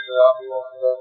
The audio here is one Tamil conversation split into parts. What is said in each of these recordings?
لله وحده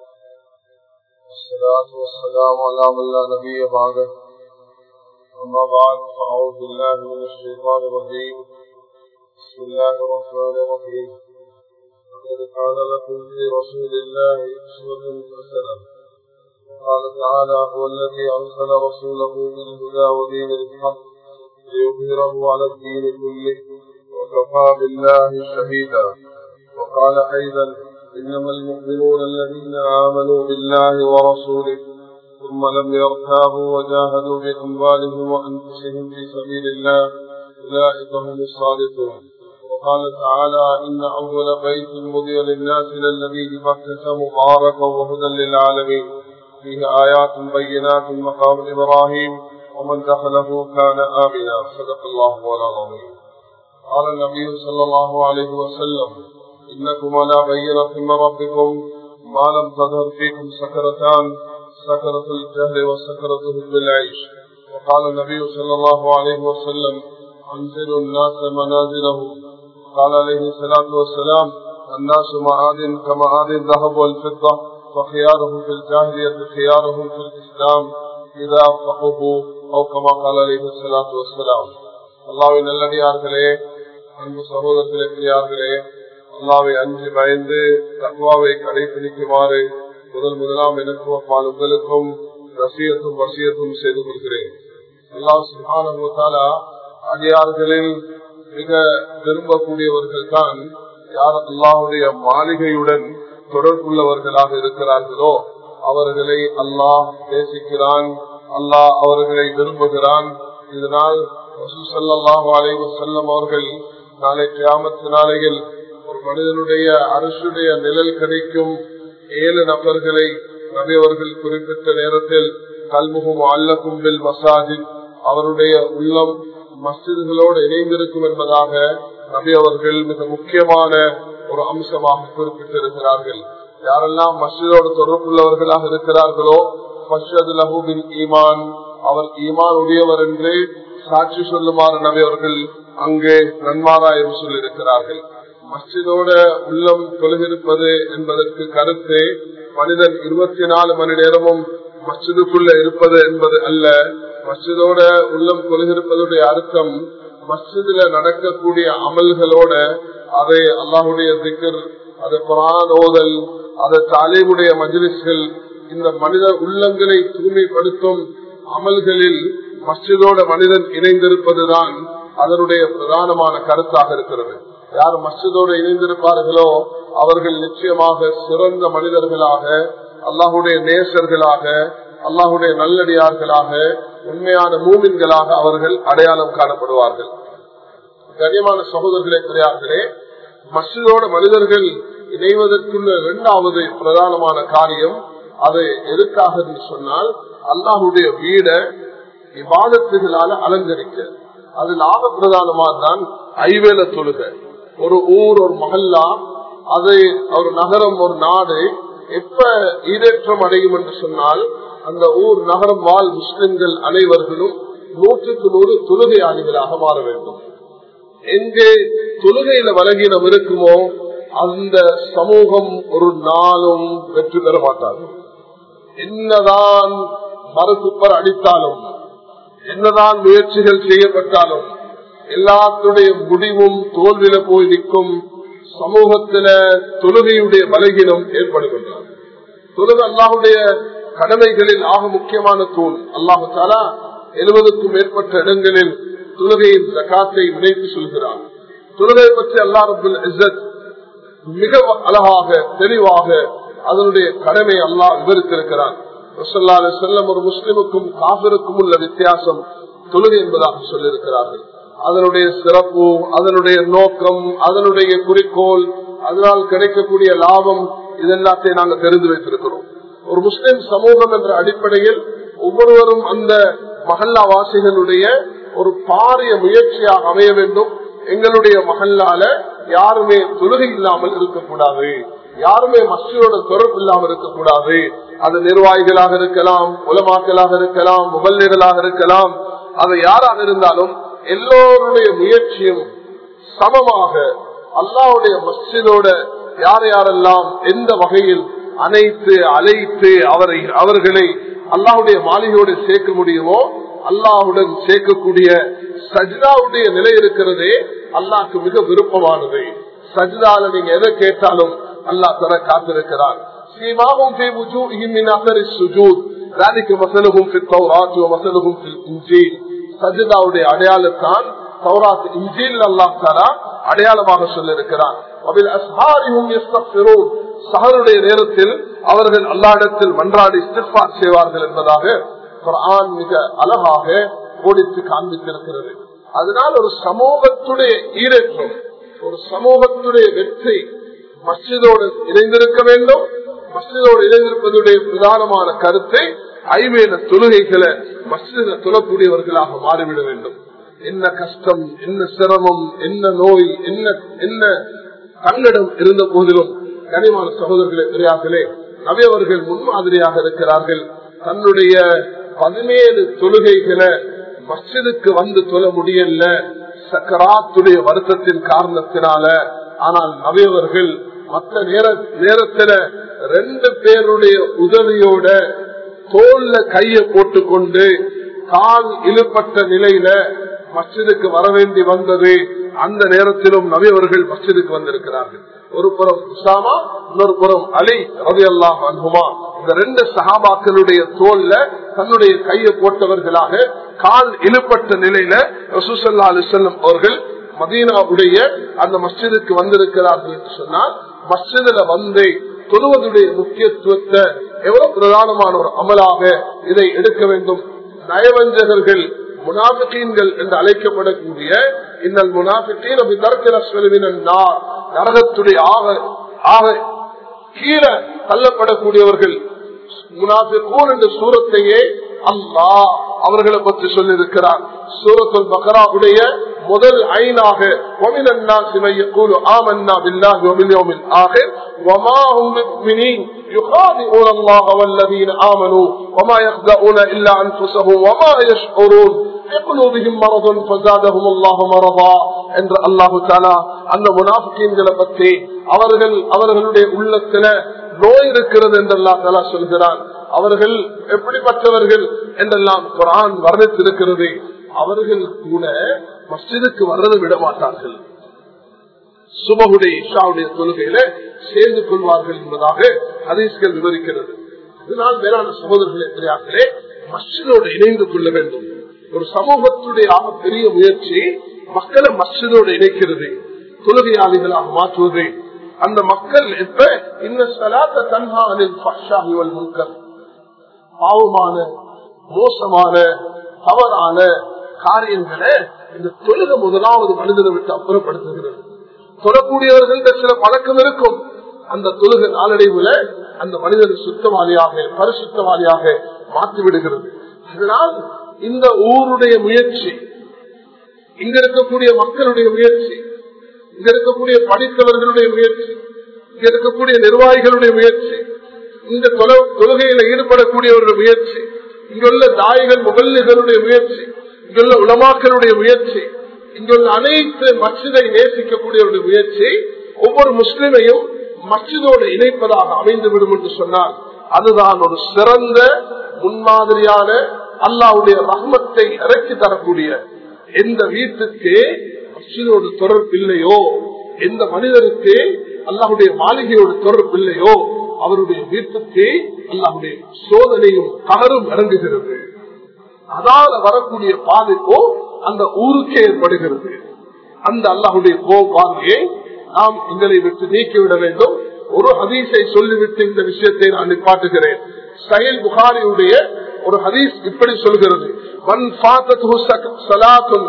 والصلاة والسلام على من لا نبي بعده أما بعد فأعوذ بالله من الشيطان الرجيم بسم الله الرحمن الرحيم لقد كان لكم في رسول الله أسوة حسنة قال تعالى هو الذي أرسل رسوله بالهدى ودين الحق ليظهره على الدين كله وكفى بالله شهيدا وقال أيضا إنما المؤمنون الذين آمنوا بالله ورسوله ثم لم يرتابوا وجاهدوا بأموالهم وأنفسهم في سبيل الله أولئك هم الصادقون وقال تعالى إن أول بيت مضي للناس للذي بمكة مباركا وهدى للعالمين فيه آيات بينات مقام إبراهيم ومن دخله كان آمنا صدق الله العظيم قال النبي صلى الله عليه وسلم إنكم على بينة من ربكم ما لم تظهر فيكم سكرتان سكرة الجهل وسكرة حب العيش وقال النبي صلى الله عليه وسلم أنزلوا الناس منازله قال عليه الصلاة والسلام الناس معادن كمعادن الذهب والفضة وخيارهم في الجاهلية خيارهم في الإسلام إذا فقهوا أو كما قال عليه الصلاة والسلام الله நல்லடியார்களே அன்பு சகோதரத்திலே பெரியார்களே அல்லாவை அஞ்சு பயந்து தக்குவாவை கடைபிடிக்குமாறு முதல் முதலாம் எனக்கும் அப்பால் உங்களுக்கும் ரசியத்தும் வசியத்தும் செய்து கொள்கிறேன் அல்லா சுகானா அடியார்களில் மிக விரும்பக்கூடியவர்கள் தான் யார் அல்லாவுடைய மாளிகையுடன் தொடர்புள்ளவர்களாக இருக்கிறார்களோ அவர்களை அல்லாஹ் நேசிக்கிறான் அல்லாஹ் அவர்களை விரும்புகிறான் இதனால் செல்லம் அவர்கள் நாளை கிராமத்து நாளையில் ஒரு மனிதனுடைய அரசுடைய நிழல் கிடைக்கும் ஏழு நபர்களை நபி அவர்கள் குறிப்பிட்ட நேரத்தில் கல்முகம் அல்லக்கும் பில் மசாஜித் அவருடைய உள்ளம் மசித்களோடு இணைந்திருக்கும் என்பதாக நபி அவர்கள் மிக முக்கியமான ஒரு அம்சமாக குறிப்பிட்டிருக்கிறார்கள் யாரெல்லாம் மசிதோடு தொடர்புள்ளவர்களாக இருக்கிறார்களோ ஈமான் அவர் ஈமான் உடையவர் என்று சாட்சி சொல்லுமாறு நபி அவர்கள் அங்கே நன்மாராயம் சொல்லியிருக்கிறார்கள் மஸ்ஜிதோட உள்ளம் தொழுகிருப்பது என்பதற்கு கருத்து மனிதன் இருபத்தி நாலு மணி நேரமும் மஸ்ஜிதுக்குள்ள இருப்பது என்பது அல்ல மஸ்ஜிதோட உள்ளம் தொழுகிருப்பதுடைய அர்த்தம் மஸ்ஜிதுல நடக்கக்கூடிய அமல்களோட அதை அல்லாஹுடைய திக்கர் அது குரான் ஓதல் அது தலைமுடைய மஜிலிஸ்கள் இந்த மனித உள்ளங்களை தூய்மைப்படுத்தும் அமல்களில் மஸ்ஜிதோட மனிதன் இணைந்திருப்பதுதான் அதனுடைய பிரதானமான கருத்தாக இருக்கிறது யார் மஸ்ஜிதோடு இணைந்திருப்பார்களோ அவர்கள் நிச்சயமாக சிறந்த மனிதர்களாக அல்லாஹுடைய நேசர்களாக அல்லாஹுடைய நல்லடியார்களாக உண்மையான மூமின்களாக அவர்கள் அடையாளம் காணப்படுவார்கள் கனியமான சகோதரர்களே கிடையார்களே மஸ்ஜிதோட மனிதர்கள் இணைவதற்குள்ள இரண்டாவது பிரதானமான காரியம் அது எதுக்காக சொன்னால் அல்லாஹுடைய வீட விவாதத்துகளால அலங்கரிக்க அது லாப பிரதானமாக தான் ஐவேல தொழுக ஒரு ஊர் ஒரு மகல்லா அது ஒரு நகரம் ஒரு நாடு எப்ப ஈடேற்றம் அடையும் என்று சொன்னால் அந்த ஊர் நகரம் வாழ் முஸ்லிம்கள் அனைவர்களும் நூற்றுக்கு நூறு தொழுகையாளிகளாக மாற வேண்டும் எங்கே தொழுகையில வழங்கினம் இருக்குமோ அந்த சமூகம் ஒரு நாளும் வெற்றி பெற மாட்டார்கள் என்னதான் மறுக்குப்பர் அடித்தாலும் என்னதான் முயற்சிகள் செய்யப்பட்டாலும் எல்லாத்துடைய முடிவும் தோல்வியில போய் நிற்கும் சமூகத்தில தொழுகையுடைய பலகீனம் ஏற்படுகின்றார் தொழுகை அல்லாஹுடைய கடமைகளில் ஆக முக்கியமான தூண் அல்லாஹு தாலா எழுபதுக்கும் மேற்பட்ட இடங்களில் தொழுகையின் காத்தை இணைத்து சொல்கிறார் தொழுகை பற்றி அல்லா ரபுல் இசத் மிக அழகாக தெளிவாக அதனுடைய கடமை அல்லாஹ் விவரித்திருக்கிறான் செல்லம் ஒரு முஸ்லிமுக்கும் காபிருக்கும் உள்ள வித்தியாசம் தொழுகை என்பதாக சொல்லியிருக்கிறார்கள் அதனுடைய சிறப்பு அதனுடைய நோக்கம் அதனுடைய குறிக்கோள் அதனால் கிடைக்கக்கூடிய லாபம் இதெல்லாத்தையும் நாங்கள் தெரிந்து வைத்திருக்கிறோம் ஒரு முஸ்லிம் சமூகம் என்ற அடிப்படையில் ஒவ்வொருவரும் அந்த மகல்லா வாசிகளுடைய ஒரு பாரிய முயற்சியாக அமைய வேண்டும் எங்களுடைய மகல்லால யாருமே தொழுகை இல்லாமல் இருக்கக்கூடாது யாருமே மஸ்ஜிதோட தொடர்பு இல்லாமல் இருக்கக்கூடாது அது நிர்வாகிகளாக இருக்கலாம் உலமாக்களாக இருக்கலாம் முகல்லிகளாக இருக்கலாம் அது யாராக இருந்தாலும் எல்லோருடைய முயற்சியும் சமமாக அல்லாவுடைய மஸ்ஜிதோட யார் யாரெல்லாம் எந்த வகையில் அனைத்து அழைத்து அவரை அவர்களை அல்லாஹுடைய மாளிகையோடு சேர்க்க முடியுமோ அல்லாஹுடன் சேர்க்கக்கூடிய சஜிதாவுடைய நிலை இருக்கிறதே அல்லாஹ்க்கு மிக விருப்பமானது சஜிதால நீங்க எதை கேட்டாலும் அல்லாஹ் தர காத்திருக்கிறான் சீமாவும் في وجوههم من اثر السجود ذلك مثلهم في التوراة ومثلهم في الانجيل சஜிதாவுடைய அடையாளத்தான் தௌராத் இன்ஜீல் அல்லாஹ் தரா அடையாளமாக சொல்லிருக்கிறான் சஹருடைய நேரத்தில் அவர்கள் அல்லாடத்தில் மன்றாடி இஸ்திஃபார் செய்வார்கள் என்பதாக குர்ஆன் மிக அழகாக ஓடித்து காண்பித்திருக்கிறது அதனால் ஒரு சமூகத்துடைய ஈரேற்றம் ஒரு சமூகத்துடைய வெற்றி மஸ்ஜிதோடு இணைந்திருக்க வேண்டும் மஸ்ஜிதோடு இணைந்திருப்பதுடைய பிரதானமான கருத்தை ஐவேல தொழுகைகளை மஸ்ஜித தொழக்கூடியவர்களாக மாறிவிட வேண்டும் என்ன கஷ்டம் என்ன சிரமம் என்ன நோய் என்ன என்ன தன்னிடம் இருந்த போதிலும் கனிமான சகோதரர்களே பெரியார்களே நவியவர்கள் முன்மாதிரியாக இருக்கிறார்கள் தன்னுடைய பதினேழு தொழுகைகளை மஸ்ஜிதுக்கு வந்து தொழ முடியல சக்கராத்துடைய வருத்தத்தின் காரணத்தினால ஆனால் நவியவர்கள் மற்ற நேர நேரத்துல ரெண்டு பேருடைய உதவியோட தோல்ல கைய போட்டுக்கொண்டு கால் இழுப்பட்ட நிலையில மஸ்ஜிதுக்கு வர வேண்டி வந்தது அந்த நேரத்திலும் நபியவர்கள் மஸ்ஜிதுக்கு வந்திருக்கிறார்கள் ஒரு புறம் உசாமா இன்னொரு புறம் அலி ரவி அல்லாஹ் அன்புமா இந்த ரெண்டு சஹாபாக்களுடைய தோல்ல தன்னுடைய கையை போட்டவர்களாக கால் இழுப்பட்ட நிலையில ரசூசல்லா அலிசல்லம் அவர்கள் மதீனாவுடைய அந்த மஸ்ஜிதுக்கு வந்திருக்கிறார்கள் என்று சொன்னால் மஸ்ஜிதுல வந்து தொழுவதுடைய முக்கியத்துவத்தை எவ்வளவு பிரதானமான ஒரு அமலாக இதை எடுக்க வேண்டும் நயவஞ்சகர்கள் முனாபிக்கீன்கள் என்று அழைக்கப்படக்கூடிய இந்த முனாபிக்கீன் அப்படி தர்க்கிற நரகத்துடைய ஆக ஆக கீழே தள்ளப்படக்கூடியவர்கள் முனாபிக்கூன் என்ற சூரத்தையே அல்லா அவர்களை பற்றி சொல்லியிருக்கிறார் சூரத்துல் பக்ராவுடைய முதல் ஐநாக ومن الناس من يقول آمنا بالله وباليوم الآخر وما هم مؤمنين يخادعون الله والذين آمنوا وما يخدعون إلا أنفسهم وما يشعرون في قلوبهم مرض فزادهم الله مرضا என்று அல்லாஹு தாலா அந்த முனாஃபிக்கீன்களை பற்றி அவர்கள் அவர்களுடைய உள்ளத்துல நோய் இருக்கிறது என்று அல்லா தாலா சொல்கிறான் அவர்கள் எப்படிப்பட்டவர்கள் என்றெல்லாம் குரான் வர்ணித்திருக்கிறது அவர்கள் கூட மஸ்ஜிதுக்கு வர்றதை விட மாட்டார்கள் சுபகுடைய இஷாவுடைய தொழுகையில சேர்ந்து கொள்வார்கள் என்பதாக ஹதீஸ்கள் விவரிக்கிறது இதனால் மேலான சகோதரர்களே பெரியார்களே மஸ்ஜிதோடு இணைந்து கொள்ள வேண்டும் ஒரு சமூகத்துடைய ஆக பெரிய முயற்சி மக்களை மஸ்ஜிதோடு இணைக்கிறது தொழுகையாளிகளாக மாற்றுவது அந்த மக்கள் எப்ப இந்த சலாத்த தன்ஹானில் முன்கர் பாவமான மோசமான தவறான காரியங்களை இந்த தொழுக முதலாவது மனிதனை விட்டு அப்புறப்படுத்துகிறது தொழக்கூடியவர்கள் சில பழக்கம் இருக்கும் அந்த தொழுக நாளடைவுல அந்த மனிதன் சுத்தவாளியாக பரிசுத்தவாளியாக மாற்றி விடுகிறது அதனால் இந்த ஊருடைய முயற்சி இங்க இருக்கக்கூடிய மக்களுடைய முயற்சி இங்க இருக்கக்கூடிய படித்தவர்களுடைய முயற்சி இங்க இருக்கக்கூடிய நிர்வாகிகளுடைய முயற்சி இந்த தொழுகையில ஈடுபடக்கூடியவருடைய முயற்சி இங்குள்ள தாய்கள் முகல்களுடைய முயற்சி இங்குள்ள உலமாக்களுடைய முயற்சி இங்குள்ள அனைத்து மசிதை நேசிக்கக்கூடியவருடைய முயற்சி ஒவ்வொரு முஸ்லிமையும் மசிதோடு இணைப்பதாக அமைந்துவிடும் என்று சொன்னால் அதுதான் ஒரு சிறந்த முன்மாதிரியான அல்லாவுடைய ரஹ்மத்தை இறக்கி தரக்கூடிய எந்த வீட்டுக்கு மசிதோடு தொடர்பு இல்லையோ எந்த மனிதருக்கு அல்லாஹுடைய மாளிகையோடு தொடர்பு இல்லையோ அவருடைய வீட்டுக்கு அல்லாஹுடைய சோதனையும் கலரும் இறங்குகிறது அதால வரக்கூடிய பாதிப்போ அந்த ஊருக்கே ஏற்படுகிறது அந்த அல்லாஹுடைய கோபாதையை நாம் எங்களை விட்டு நீக்கிவிட வேண்டும் ஒரு ஹதீஸை சொல்லிவிட்டு இந்த விஷயத்தை நான் நிப்பாட்டுகிறேன் சயல் புகாரியுடைய ஒரு ஹதீஸ் இப்படி சொல்கிறது மண் சலாத்தும்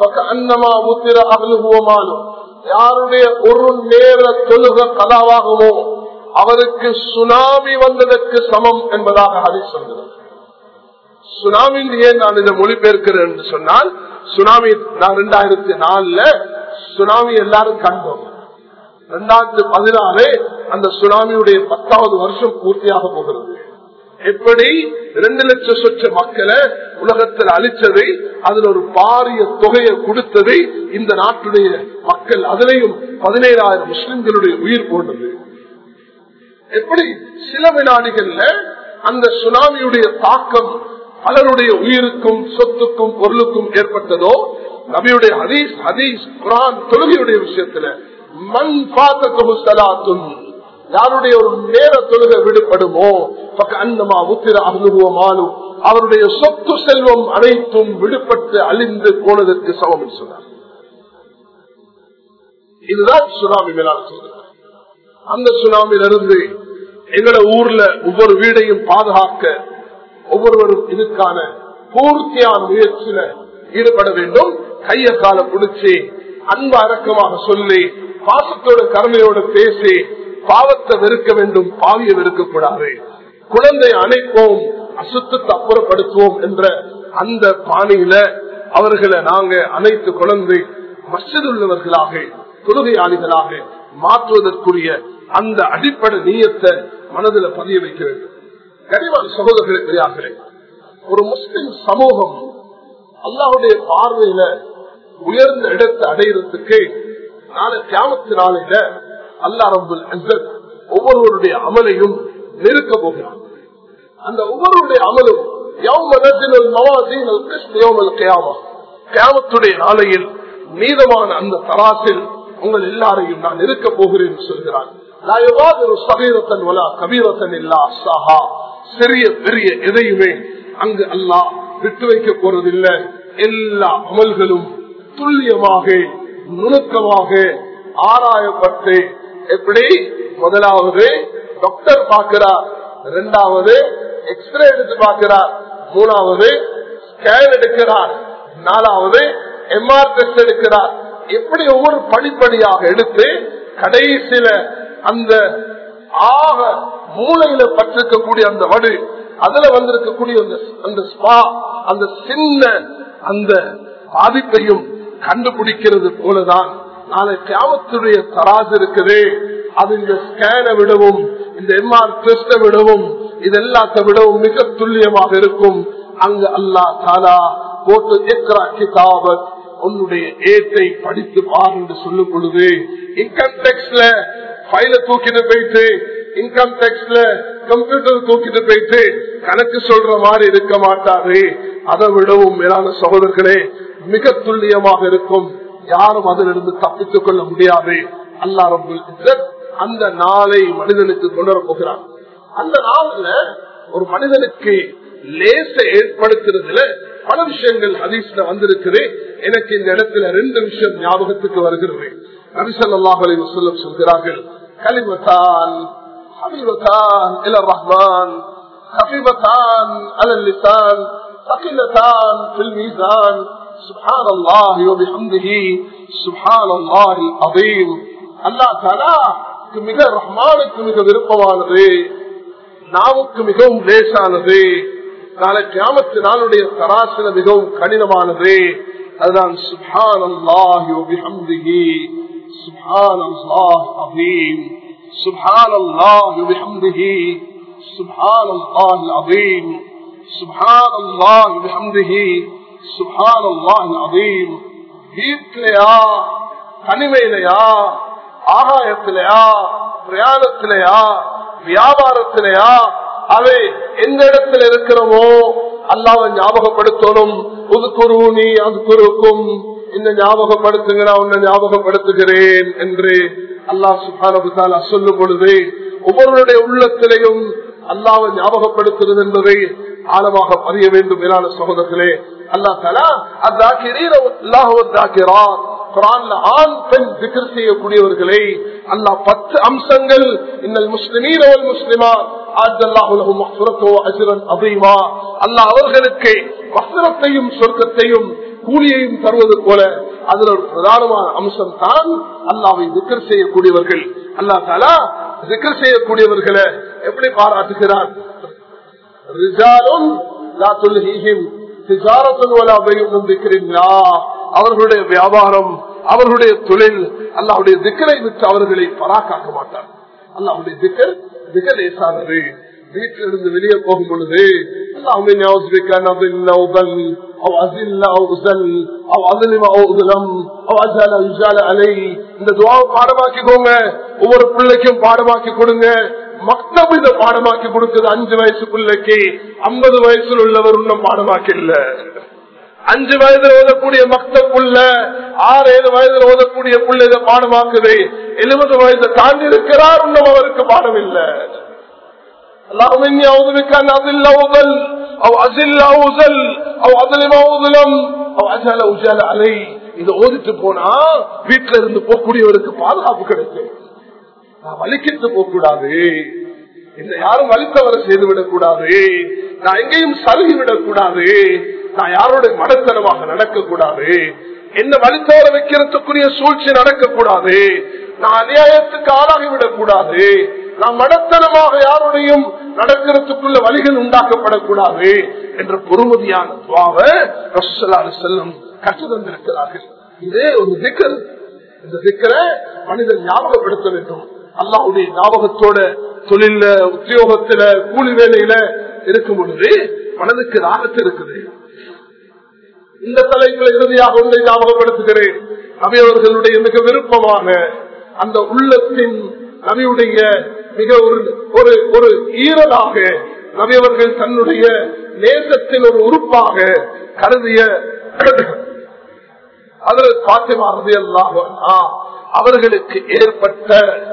யாருடைய ஒரு நேர தொழுக கலாவாகுமோ அவருக்கு சுனாமி வந்ததற்கு சமம் என்பதாக ஹதீஸ் சொல்கிறது சுனாமியில் ஏன் நான் இதை மொழிபெயர்க்கிறேன் என்று சொன்னால் சுனாமி நான் ரெண்டாயிரத்தி நாலுல சுனாமி எல்லாரும் கண்டோம் ரெண்டாயிரத்தி பதினாலு அந்த சுனாமியுடைய பத்தாவது வருஷம் பூர்த்தியாக போகிறது எப்படி இரண்டு லட்சம் சொச்ச மக்களை உலகத்தில் அழிச்சதை அதில் ஒரு பாரிய தொகையை கொடுத்ததை இந்த நாட்டுடைய மக்கள் அதிலையும் பதினேழாயிரம் முஸ்லிம்களுடைய உயிர் போன்றது எப்படி சில வினாடிகள்ல அந்த சுனாமியுடைய தாக்கம் பலருடைய உயிருக்கும் சொத்துக்கும் பொருளுக்கும் ஏற்பட்டதோ நபியுடைய ஹதீஸ் ஹதீஸ் குரான் தொழுகையுடைய விஷயத்துல மண் பாத்தகு சலாத்தும் யாருடைய ஒரு நேர தொழுகை விடுபடுமோ அன்னமா உத்திர அனுபவமானும் அவருடைய சொத்து செல்வம் அனைத்தும் விடுபட்டு அழிந்து போனதற்கு சமம் என்று சொன்னார் இதுதான் சுனாமி மேலான சொல்றார் அந்த சுனாமியிலிருந்து எங்களோட ஊர்ல ஒவ்வொரு வீடையும் பாதுகாக்க ஒவ்வொருவரும் இதுக்கான பூர்த்தியான முயற்சியில ஈடுபட வேண்டும் கைய கால பிடிச்சி அன்பு அடக்கமாக சொல்லி பாசத்தோட கருணையோட பேசி பாவத்தை வெறுக்க வேண்டும் பாவியை வெறுக்கக்கூடாது குழந்தை அணைப்போம் அசுத்தத்தை அப்புறப்படுத்துவோம் என்ற அந்த பாணியில அவர்களை நாங்க அனைத்து குழந்தை மசித் உள்ளவர்களாக தொழுகையாளிகளாக மாற்றுவதற்குரிய அந்த அடிப்படை நீயத்தை மனதில் பதிய வைக்க வேண்டும் கனிவான சகோதரர்களே பெரியார்களே ஒரு முஸ்லிம் சமூகம் அல்லாவுடைய பார்வையில உயர்ந்த இடத்தை அடையிறதுக்கு நாளை தியாமத்து நாளையில அல்லா ரபுல் ஒவ்வொருவருடைய அமலையும் நெருக்க போகிறார் அந்த ஒவ்வொருடைய அமலும் கியாமத்துடைய நாளையில் மீதமான அந்த தராசில் உங்கள் எல்லாரையும் நான் இருக்க போகிறேன் சொல்கிறான் கபீரத்தன் இல்லா சாஹா சிறிய பெரிய எதையுமே அங்கு அல்லாஹ் விட்டு வைக்க போறதில்லை எல்லா அமல்களும் துல்லியமாக நுணுக்கமாக ஆராயப்பட்டு எப்படி முதலாவது டாக்டர் பார்க்கிறார் இரண்டாவது எக்ஸ்ரே எடுத்து பார்க்கிறார் மூணாவது ஸ்கேன் எடுக்கிறார் நாலாவது எம்ஆர் டெஸ்ட் எடுக்கிறார் எப்படி ஒவ்வொரு படிப்படியாக எடுத்து கடைசியில அந்த ஆக மூளையில பற்றிருக்கக்கூடிய அந்த வடு அதுல வந்திருக்கக்கூடிய அந்த ஸ்பா அந்த சின்ன அந்த பாதிப்பையும் கண்டுபிடிக்கிறது போலதான் நாளை கிராமத்துடைய தராசு இருக்குது அது இந்த ஸ்கேனை விடவும் இந்த எம்ஆர் டெஸ்ட விடவும் இது எல்லாத்த விடவும் மிக துல்லியமாக இருக்கும் அங்கு அல்லா தாலா போட்டு எக்ரா கிதாபத் உன்னுடைய ஏட்டை படித்து பார் என்று சொல்லும் பொழுது இன்கம் டேக்ஸ்ல ஃபைல தூக்கிட்டு போயிட்டு இன்கம் டேக்ஸ்ல கம்ப்யூட்டர் தூக்கிட்டு போயிட்டு கணக்கு சொல்ற மாதிரி இருக்க மாட்டாரு அதை விடவும் மேலான சகோதரர்களே மிக துல்லியமாக இருக்கும் யாரும் அதிலிருந்து தப்பித்துக் கொள்ள முடியாது அல்லா ரபுல் அந்த நாளை மனிதனுக்கு கொண்டு வர போகிறார் அந்த நாள்ல ஒரு மனிதனுக்கு லேச ஏற்படுத்துறதுல பல விஷயங்கள் ஹதீஸ்ல வந்திருக்குது எனக்கு இந்த இடத்துல ரெண்டு விஷயம் ஞாபகத்துக்கு வருகிறது நபிசல்லாஹ் அலி வசல்லம் சொல்கிறார்கள் கலிமத்தான் حبيبتان الى الرحمن خفيفتان على اللسان ثقيلتان في الميزان سبحان الله وبحمده سبحان الله العظيم الله تعالى மிக ரஹ்மானுக்கு மிக விருப்பமானது நாவுக்கு மிகவும் லேசானது நாளை கிராமத்து நாளுடைய தராசில மிகவும் கடினமானது அதுதான் சுபான் அல்லாஹி وبحمده سبحان الله عظيم سبحان الله وبحمده سبحان الله العظيم سبحان الله وبحمده سبحان الله العظيم வீட்டிலையா தனிமையிலையா ஆகாயத்திலையா பிரயாணத்திலையா வியாபாரத்திலையா அவை எந்த இடத்துல இருக்கிறோமோ அல்லாவை ஞாபகப்படுத்தணும் புதுக்குருணி அது குருக்கும் இந்த ஞாபகப்படுத்துங்க நான் உன்னை ஞாபகப்படுத்துகிறேன் என்று அல்லாஹ் சுபான சொல்லும் பொழுது ஒவ்வொருவருடைய உள்ளத்திலையும் அல்லாவை ஞாபகப்படுத்துறது என்பதை ஆழமாக பதிய வேண்டும் மேலான சகோதரர்களே அல்லா தலா ஆண் பெண் திகர் செய்யக்கூடியவர்களை அல்லா பத்து அம்சங்கள் இன்னல் முஸ்லிமீன் முஸ்லிமா அல்லா அவர்களுக்கு வஸ்திரத்தையும் சொர்க்கத்தையும் கூலியையும் தருவது போல அதுல ஒரு பிரதானமான அம்சம் தான் அல்லாவை திக்கர் செய்யக்கூடியவர்கள் அல்லா தாலா திக்கர் செய்யக்கூடியவர்களை எப்படி பாராட்டுகிறார் அவர்களுடைய வியாபாரம் அவர்களுடைய தொழில் அல்லாவுடைய திக்கரை விட்டு அவர்களை பராக்காக்க மாட்டார் அல்லாவுடைய திக்கர் மிக லேசானது வீட்டிலிருந்து வெளியே போகும் பொழுது இந்த துவாவை பாடமாக்கிக்கோங்க ஒவ்வொரு பிள்ளைக்கும் பாடமாக்கி கொடுங்க மக்தப் இதை பாடமாக்கி கொடுக்குது அஞ்சு வயசு பிள்ளைக்கு ஐம்பது வயசுல உள்ளவர் இன்னும் பாடமாக்கி இல்ல அஞ்சு வயதுல ஓதக்கூடிய மக்தப்புள்ள ஆறு ஏழு வயதுல ஓதக்கூடிய புள்ள இதை பாடமாக்குது எழுபது வயதை தாண்டி இருக்கிறார் இன்னும் அவருக்கு பாடம் இல்லை اللهم اني اعوذ بك ان اضل اوضل او ازل اوزل او اظلم اوظلم او اجهل اوجال علي இதை ஓதிட்டு போனா வீட்டுல இருந்து போகக்கூடியவருக்கு பாதுகாப்பு கிடைக்கும் நான் வலிக்கிட்டு போக கூடாது இந்த யாரும் வலித்தவரை செய்து விடக் கூடாது நான் எங்கேயும் சருகி விடக் கூடாது நான் யாரோட மடத்தனமாக நடக்க கூடாது என்ன வலித்தவரை வைக்கிறதுக்குரிய சூழ்ச்சி நடக்கக்கூடாது நான் அநியாயத்துக்கு ஆளாகிவிடக் கூடாது நாம் மடத்தனமாக யாருடையும் நடக்கிறதுக்குள்ள வழிகள் உண்டாக்கப்படக்கூடாது என்ற பொறுமதியான துவாவை செல்லும் கற்று தந்திருக்கிறார்கள் இதே ஒரு திக்கல் இந்த திக்கரை மனிதன் ஞாபகப்படுத்த வேண்டும் அல்லாவுடைய ஞாபகத்தோட தொழில உத்தியோகத்துல கூலி வேலையில இருக்கும் பொழுது மனதுக்கு ராகத்து இருக்குது இந்த தலைப்புல இறுதியாக ஒன்றை ஞாபகப்படுத்துகிறேன் நபியவர்களுடைய மிக விருப்பமான அந்த உள்ளத்தின் நபியுடைய மிக ஒரு ஒரு ஒரு ஈரலாக நபியவர்கள் தன்னுடைய நேசத்தின் ஒரு உறுப்பாக கருதிய அதில் பாத்திமா ரதியல்லாஹு அன்ஹா அவர்களுக்கு ஏற்பட்ட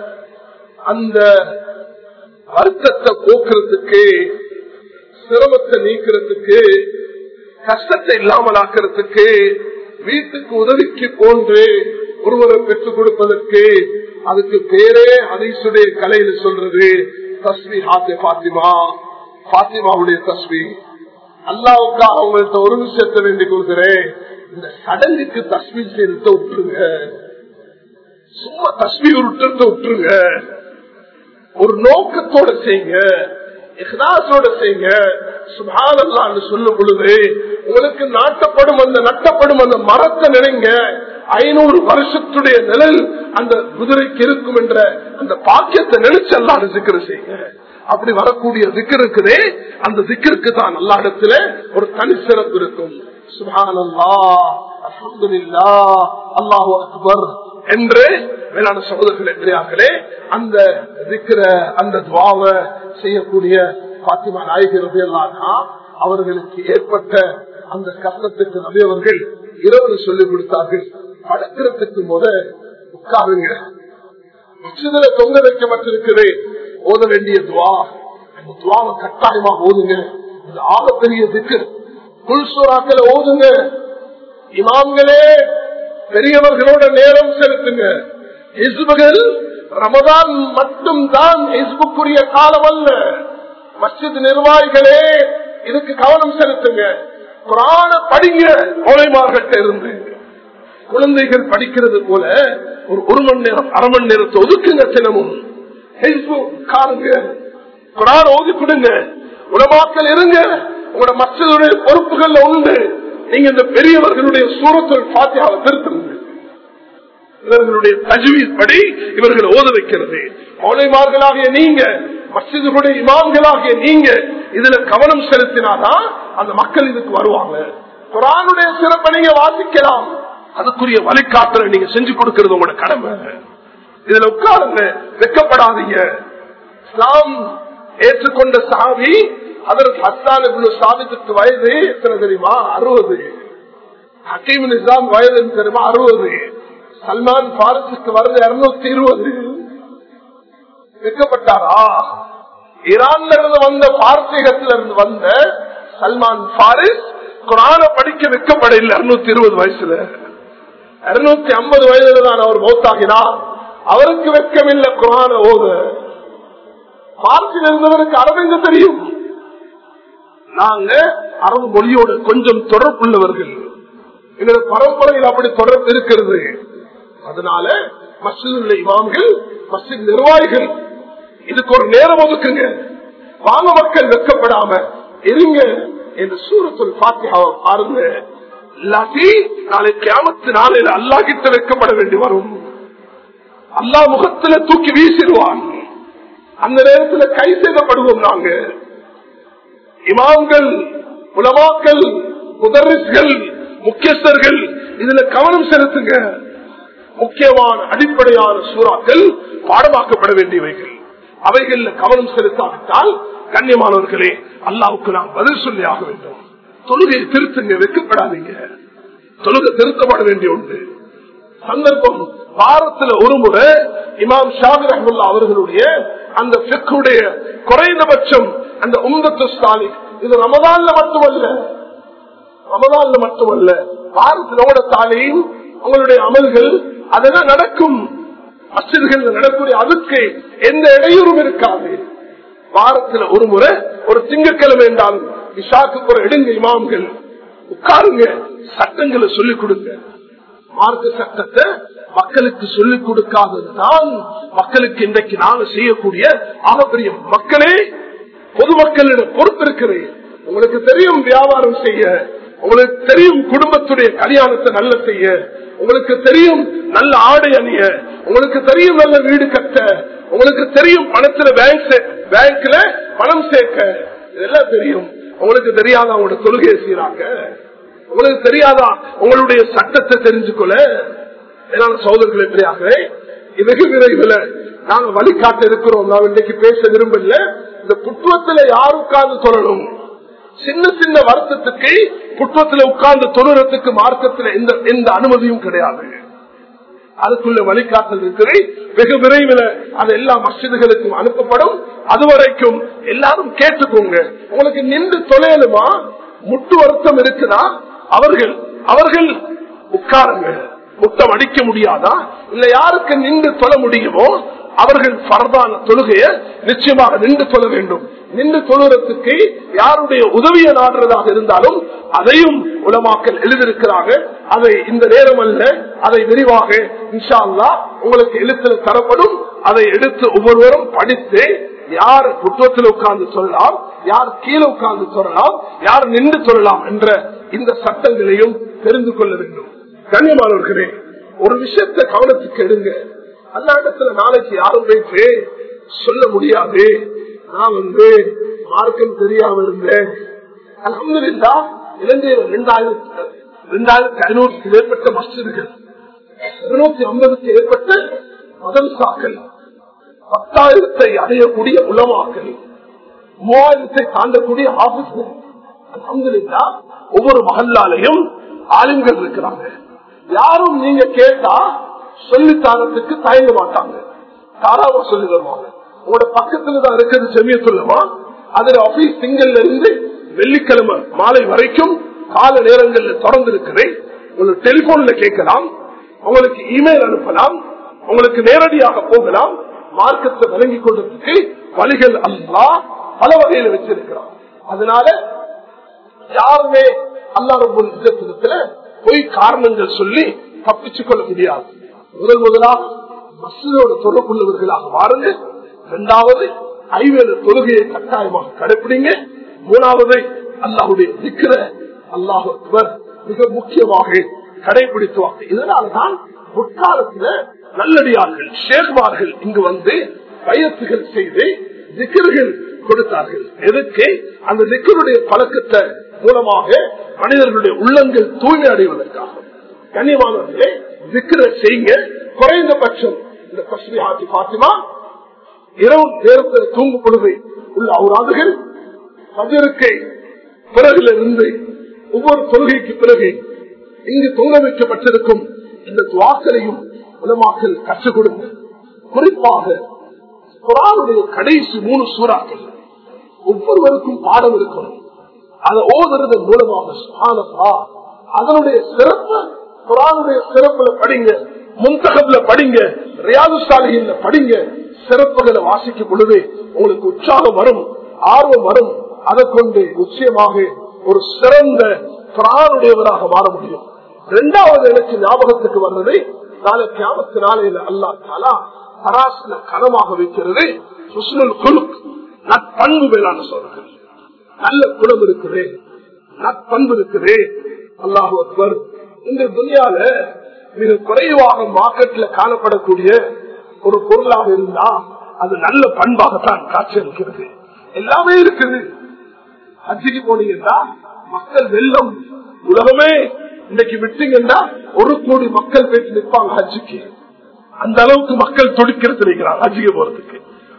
அந்த வருத்தத்தை போக்குறதுக்கு சிரமத்தை நீக்கிறதுக்கு கஷ்டத்தை இல்லாமல் ஆக்கிறதுக்கு வீட்டுக்கு உதவிக்கு போன்று ஒருவரை பெற்றுக் கொடுப்பதற்கு அதுக்கு பேரே அதிசுடைய கலையில சொல்றது தஸ்மி ஹாத்தே பாத்திமா பாத்திமாவுடைய தஸ்மி அல்லாவுக்கு அவங்கள்ட்ட ஒரு விஷயத்தை வேண்டிக் கொள்கிறேன் இந்த சடங்குக்கு தஸ்மி சேர்த்து விட்டுருங்க சும்மா தஸ்மி உருட்டு விட்டுருங்க ஒரு நோக்கத்தோட செய்யுங்க இஹ்லாசோட செய்யுங்க சுபானல்லான்னு சொல்லும் பொழுது உங்களுக்கு நாட்டப்படும் அந்த நட்டப்படும் அந்த மரத்தை நினைங்க ஐநூறு வருஷத்துடைய நிழல் அந்த குதிரைக்கு இருக்கும் என்ற அந்த பாக்கியத்தை நினைச்சு அல்லாடு சிக்கிற செய்யுங்க அப்படி வரக்கூடிய திக்கர் இருக்குதே அந்த திக்கருக்கு தான் எல்லா இடத்துல ஒரு தனி சிறப்பு இருக்கும் சுபானல்லா அல்ஹம்துலில்லா அல்லாஹு அக்பர் என்று மேலான சகோதரர்களே பெரியார்களே அந்த திக்கிற அந்த துவாவை செய்யக்கூடிய பாத்திமா நாயகி அவர்களுக்கு ஏற்பட்ட அந்த கஷ்டத்துக்கு நபியவர்கள் இரவு சொல்லிக் கொடுத்தார்கள் படுக்கிறதுக்கு முத உட்காருங்க உச்சிதில தொங்க வைக்கப்பட்டிருக்குது ஓத வேண்டிய துவா அந்த துவாவை கட்டாயமா ஓதுங்க இது ஆகப்பெரிய திக்கு புல்சோராக்களை ஓதுங்க இமாம்களே பெரியவர்களோட நேரம் செலுத்துங்க ஹிஸ்புகள் ரமதான் மட்டும் தான் ஹிஸ்புக்குரிய காலம் அல்ல மஸ்ஜித் நிர்வாகிகளே இதுக்கு கவனம் செலுத்துங்க புராண படிங்க கோலைமார்கிட்ட இருந்து குழந்தைகள் படிக்கிறது போல ஒரு ஒரு மணி நேரம் அரை மணி நேரத்தை ஒதுக்குங்க தினமும் காருங்க குரான் ஓதி கொடுங்க உலமாக்கள் இருங்க உங்களோட மற்றவருடைய பொறுப்புகள்ல உண்டு நீங்க இந்த பெரியவர்களுடைய சூரத்தில் பாத்தியாவை திருத்துங்க இவர்களுடைய தஜ்வீஸ் படி இவர்கள் ஓத வைக்கிறது மௌலைமார்களாகிய நீங்க மசிதர்களுடைய இமாம்களாகிய நீங்க இதுல கவனம் செலுத்தினாதான் அந்த மக்கள் இதுக்கு வருவாங்க குரானுடைய சிறப்பை நீங்க வாசிக்கலாம் அதுக்குரிய வழிகாட்டலை நீங்க செஞ்சு கொடுக்கிறது உங்களோட கடமை இதுல உட்காருங்க வெக்கப்படாதீங்க இஸ்லாம் ஏற்றுக்கொண்ட சாவி அதற்கு ஹஸ்தான் சாபித்துக்கு வயது எத்தனை தெரியுமா அறுபது ஹக்கீம் நிசாம் வயது தெரியுமா அறுபது சல்மான் பாரசுக்கு வருது இருநூத்தி இருபது விற்கப்பட்டாரா ஈரான்ல இருந்து வந்த பாரசீகத்தில இருந்து வந்த சல்மான் பாரிஸ் குரான படிக்க விற்கப்பட இல்லை இருநூத்தி இருபது வயசுல இருநூத்தி ஐம்பது வயதுல தான் அவர் மௌத்தாகினார் அவருக்கு வெக்கமில்லை குரான ஓத பாரசில் இருந்தவருக்கு அரபு தெரியும் நாங்க அரபு மொழியோட கொஞ்சம் தொடர்புள்ளவர்கள் எங்களோட பரம்பரையில் அப்படி தொடர்பு இருக்கிறது அதனால மசித் உள்ள இமாம்கள் மசித் நிர்வாகிகள் இதுக்கு ஒரு நேரம் ஒதுக்குங்க வாங்க மக்கள் வெக்கப்படாம இருங்க என்று சூரத்தில் பாத்தியாவை பாருங்க இல்லாட்டி நாளை கிராமத்து நாளையில அல்லா கிட்ட வைக்கப்பட வேண்டி வரும் அல்லா முகத்துல தூக்கி வீசிடுவான் அந்த நேரத்தில் கை செய்தப்படுவோம் நாங்க இமாம்கள் உலமாக்கள் முதரிஸ்கள் முக்கியஸ்தர்கள் இதுல கவனம் செலுத்துங்க முக்கியமான அடிப்படையான சூறாக்கள் பாடமாக்கப்பட வேண்டியவைகள் அவைகள்ல கவனம் செலுத்தாவிட்டால் கண்ணியமானவர்களே அல்லாவுக்கு நாம் பதில் சொல்லி ஆக வேண்டும் தொழுகையை திருத்துங்க வெக்கப்படாதீங்க தொழுகை திருத்தப்பட வேண்டிய ஒன்று சந்தர்ப்பம் வாரத்துல ஒரு முறை இமாம் ஷாபி ரஹமுல்லா அவர்களுடைய அந்த பிக்குடைய குறைந்தபட்சம் அந்த உங்கத்து ஸ்டாலின் இது ரமதான்ல மட்டுமல்ல ரமதான்ல மட்டுமல்ல வாரத்திலோட தாலையும் உங்களுடைய அமல்கள் அதெல்லாம் நடக்கும் மசிதிகள் நடக்கூடிய அதுக்கு எந்த இடையூறும் இருக்காது வாரத்துல ஒரு முறை ஒரு திங்கட்கிழமை என்றாலும் இஷாக்கு ஒரு எடுங்க இமாம்கள் உட்காருங்க சட்டங்களை சொல்லிக் கொடுங்க மார்க்க சட்டத்தை மக்களுக்கு சொல்லிக் கொடுக்காததுதான் மக்களுக்கு இன்றைக்கு நாங்க செய்யக்கூடிய ஆகப்பெரிய மக்களே பொதுமக்களிடம் பொறுப்பு இருக்கிறேன் உங்களுக்கு தெரியும் வியாபாரம் செய்ய உங்களுக்கு தெரியும் குடும்பத்துடைய கல்யாணத்தை நல்ல செய்ய உங்களுக்கு தெரியும் நல்ல ஆடை அணிய உங்களுக்கு தெரியும் நல்ல வீடு கட்ட உங்களுக்கு தெரியும் பணத்துல பேங்க் பேங்க்ல பணம் சேர்க்க இதெல்லாம் தெரியும் உங்களுக்கு தெரியாதா உங்களோட தொழுகையை செய்யறாங்க உங்களுக்கு தெரியாதா உங்களுடைய சட்டத்தை தெரிஞ்சுக்கொள்ள ஏன்னா சோதர்கள் எப்படியாக வெகு விரைவில் நாங்க வழிகாட்ட இருக்கிறோம் நான் இன்னைக்கு பேச விரும்பல இந்த புத்துவத்துல யார் உட்கார்ந்து சொல்லணும் சின்ன சின்ன வருத்தத்துக்கு புத்துவத்துல உட்கார்ந்து தொழுறதுக்கு மார்க்கத்தில் எந்த எந்த அனுமதியும் கிடையாது அதுக்குள்ள வழிகாட்டல் இருக்கிற வெகு விரைவில் அது எல்லா மசிதுகளுக்கும் அனுப்பப்படும் அதுவரைக்கும் எல்லாரும் கேட்டுக்கோங்க உங்களுக்கு நின்று தொலையலுமா முட்டு வருத்தம் இருக்குதா அவர்கள் அவர்கள் உட்காருங்க முட்டம் அடிக்க முடியாதா இல்ல யாருக்கு நின்று தொழ முடியுமோ அவர்கள் பரதான தொழுகைய நிச்சயமாக நின்று தொழ வேண்டும் நின்று தொழுறதுக்கு யாருடைய உதவியை நாடுறதாக இருந்தாலும் அதையும் உலமாக்கல் எழுதியிருக்கிறாங்க அதை இந்த நேரம் அல்ல அதை விரிவாக இன்ஷா அல்லா உங்களுக்கு எழுத்தில் தரப்படும் அதை எடுத்து ஒவ்வொருவரும் படித்து யார் புத்தகத்தில் உட்கார்ந்து சொல்லலாம் யார் கீழே உட்கார்ந்து சொல்லலாம் யார் நின்று சொல்லலாம் என்ற இந்த சட்டங்களையும் தெரிந்து கொள்ள வேண்டும் கண்ணியமானவர்களே ஒரு விஷயத்தை கவனத்துக்கு எடுங்க அந்த இடத்துல நாளைக்கு யாரும் போயிட்டு சொல்ல முடியாது நான் வந்து மார்க்கம் தெரியாம இருந்தேன் அலமதுல்லா இலங்கையில் இரண்டாயிரத்தி இரண்டாயிரத்தி ஐநூறுக்கு மேற்பட்ட மசிதுகள் இருநூத்தி ஐம்பதுக்கு ஏற்பட்ட மதம்சாக்கள் பத்தாயிரத்தை அடையக்கூடிய உலமாக்கள் மூவாயிரத்தை தாண்டக்கூடிய ஆபீஸ்கள் அலமதுல்லா ஒவ்வொரு மகல்லாலையும் ஆளுங்கள் இருக்கிறாங்க யாரும் நீங்க கேட்டா சொல்லித்தாரத்துக்கு தயங்க மாட்டாங்க தாராளமா சொல்லி தருவாங்க உங்களோட பக்கத்துல தான் இருக்கிறது செமியத்துள்ளமா அதுல ஆபீஸ் திங்கள்ல இருந்து வெள்ளிக்கிழமை மாலை வரைக்கும் கால நேரங்கள்ல தொடர்ந்து இருக்கிறேன் உங்களுக்கு டெலிபோன்ல கேட்கலாம் உங்களுக்கு இமெயில் அனுப்பலாம் உங்களுக்கு நேரடியாக போகலாம் மார்க்கத்தை விளங்கி கொண்டதுக்கு வழிகள் அல்லா பல வகையில வச்சிருக்கிறான் அதனால யாருமே அல்லா ரொம்ப நிஜத்திடத்துல பொய் காரணங்கள் சொல்லி தப்பிச்சு கொள்ள முடியாது முதல் முதலாக மசிதோட தொடர்புள்ளவர்களாக மாறுங்க இரண்டாவது ஐவேல தொழுகையை கட்டாயமாக கடைபிடிங்க மூணாவது அல்லாஹுடைய திக்கிற அல்லாஹர் மிக முக்கியமாக கடைபிடித்துவாங்க இதனால்தான் முற்காலத்துல நல்லடியார்கள் ஷேர்மார்கள் இங்கு வந்து பயத்துகள் செய்து திக்கர்கள் கொடுத்தார்கள் எதுக்கு அந்த திக்கருடைய பழக்கத்தை மூலமாக மனிதர்களுடைய உள்ளங்கள் தூய்மை அடைவதற்காக கண்ணியமானவர்களே திக்கிற செய்யுங்க குறைந்தபட்சம் இந்த கஸ்மி ஆட்சி பாத்திமா இரவு நேரத்தில் தூங்கும் பொழுது உள்ள அவராதுகள் பஜருக்கு பிறகுல இருந்து ஒவ்வொரு தொழுகைக்கு பிறகு இங்கு தொங்க வைக்கப்பட்டிருக்கும் இந்த துவாக்களையும் உலமாக்கல் கற்றுக் கொடுங்க குறிப்பாக குரானுடைய கடைசி மூணு சூறாக்கள் ஒவ்வொருவருக்கும் பாடம் இருக்கணும் அதை ஓதுறது மூலமாக சுகானப்பா அதனுடைய சிறப்பு குரானுடைய சிறப்புல படிங்க முந்தகப்ல படிங்க ரியாது சாலையில படிங்க சிறப்புகளை வாசிக்கும் பொழுது உங்களுக்கு உற்சாகம் வரும் ஆர்வம் வரும் அதை கொண்டு நிச்சயமாக ஒரு சிறந்த குரானுடையவராக மாற முடியும் இரண்டாவது எனக்கு ஞாபகத்துக்கு வர்றது நாளை கியாமத்து நாளையில அல்லா தாலா பராசில கனமாக வைக்கிறது சுஸ்னுல் குலுக் நட்பண்பு மேலான சொல்றது நல்ல குணம் இருக்குது நட்பண்பு இருக்குது அல்லாஹு அக்பர் இந்த துணியால மிக குறைவாக மார்க்கெட்ல காணப்படக்கூடிய ஒரு பொருளாக இருந்தா அது நல்ல பண்பாகத்தான் காட்சி அளிக்கிறது எல்லாமே இருக்குது ஹஜ்ஜிக்கு போனீங்கன்னா மக்கள் வெள்ளம் உலகமே இன்னைக்கு விட்டீங்கன்னா ஒரு கோடி மக்கள் பேச்சு நிற்பாங்க ஹஜ்ஜிக்கு அந்த அளவுக்கு மக்கள் துடிக்கிறது இருக்கிறாங்க ஹஜ்ஜிக்கு போறதுக்கு